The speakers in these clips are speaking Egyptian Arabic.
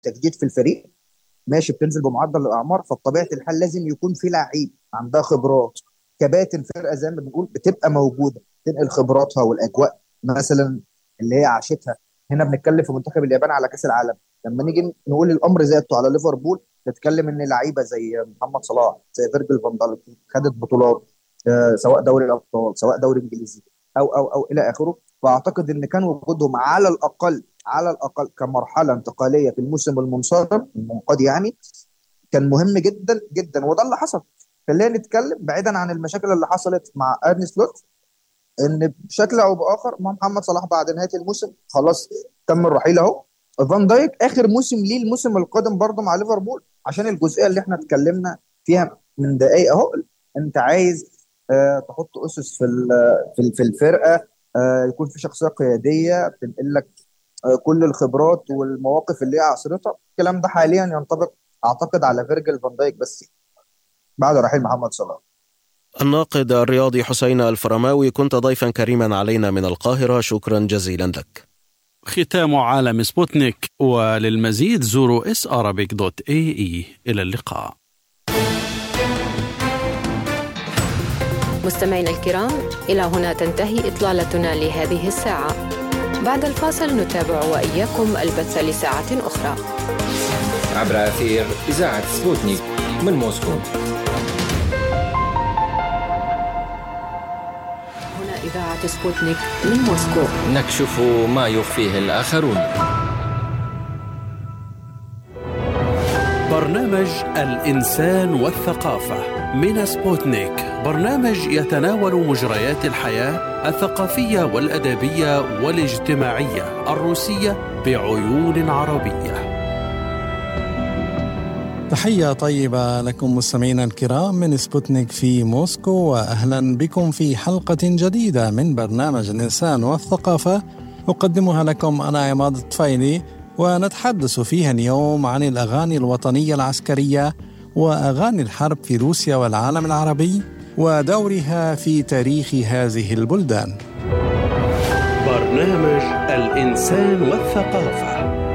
تجديد في الفريق ماشي بتنزل بمعدل الاعمار فبطبيعه الحال لازم يكون في لعيب عندها خبرات كباتن فرقه زي ما بنقول بتبقى موجوده تنقل خبراتها والاجواء مثلا اللي هي عاشتها هنا بنتكلم في منتخب اليابان على كاس العالم لما نيجي نقول الامر ذاته على ليفربول نتكلم ان لعيبه زي محمد صلاح زي فيرجل فان دالك خدت بطولات آه، سواء دوري الابطال سواء دوري انجليزي او او او الى اخره فاعتقد ان كان وجودهم على الاقل على الاقل كمرحله انتقاليه في الموسم المنصرم المنقضي يعني كان مهم جدا جدا وده اللي حصل خلينا نتكلم بعيدا عن المشاكل اللي حصلت مع ارني سلوت ان بشكل او باخر مع محمد صلاح بعد نهايه الموسم خلاص تم الرحيل اهو فان دايك اخر موسم ليه الموسم القادم برضه مع ليفربول عشان الجزئيه اللي احنا اتكلمنا فيها من دقائق اهو انت عايز آه تحط اسس في في الفرقه آه يكون في شخصيه قياديه بتنقل لك آه كل الخبرات والمواقف اللي هي عصرتها الكلام ده حاليا ينطبق اعتقد على فيرجل فان دايك بس بعد رحيل محمد صلاح الناقد الرياضي حسين الفرماوي كنت ضيفا كريما علينا من القاهرة شكرا جزيلا لك ختام عالم سبوتنيك وللمزيد زوروا sarabic.ae إلى اللقاء مستمعينا الكرام إلى هنا تنتهي إطلالتنا لهذه الساعة بعد الفاصل نتابع وإياكم البث لساعة أخرى عبر أثير إذاعة سبوتنيك من موسكو هنا إذاعة سبوتنيك من موسكو نكشف ما يخفيه الآخرون برنامج الإنسان والثقافة من سبوتنيك برنامج يتناول مجريات الحياة الثقافية والأدبية والاجتماعية الروسية بعيون عربية تحية طيبة لكم مستمعينا الكرام من سبوتنيك في موسكو وأهلا بكم في حلقة جديدة من برنامج الإنسان والثقافة أقدمها لكم أنا عماد الطفيلي ونتحدث فيها اليوم عن الأغاني الوطنية العسكرية وأغاني الحرب في روسيا والعالم العربي ودورها في تاريخ هذه البلدان. برنامج الإنسان والثقافة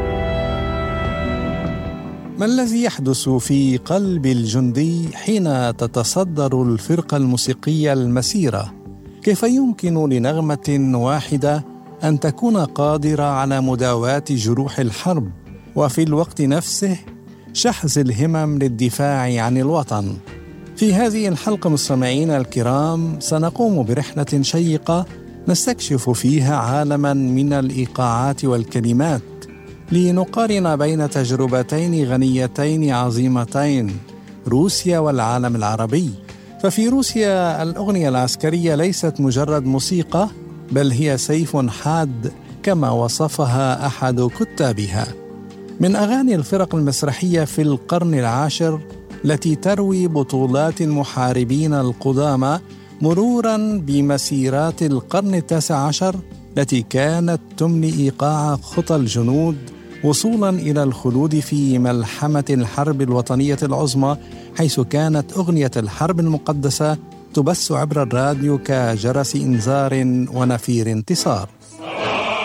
ما الذي يحدث في قلب الجندي حين تتصدر الفرقة الموسيقية المسيرة؟ كيف يمكن لنغمة واحدة أن تكون قادرة على مداواة جروح الحرب وفي الوقت نفسه شحذ الهمم للدفاع عن الوطن؟ في هذه الحلقة مستمعينا الكرام سنقوم برحلة شيقة نستكشف فيها عالما من الإيقاعات والكلمات لنقارن بين تجربتين غنيتين عظيمتين روسيا والعالم العربي ففي روسيا الأغنية العسكرية ليست مجرد موسيقى بل هي سيف حاد كما وصفها أحد كتابها من أغاني الفرق المسرحية في القرن العاشر التي تروي بطولات المحاربين القدامى مرورا بمسيرات القرن التاسع عشر التي كانت تملي ايقاع خطى الجنود وصولا الى الخلود في ملحمه الحرب الوطنيه العظمى حيث كانت اغنيه الحرب المقدسه تبث عبر الراديو كجرس انذار ونفير انتصار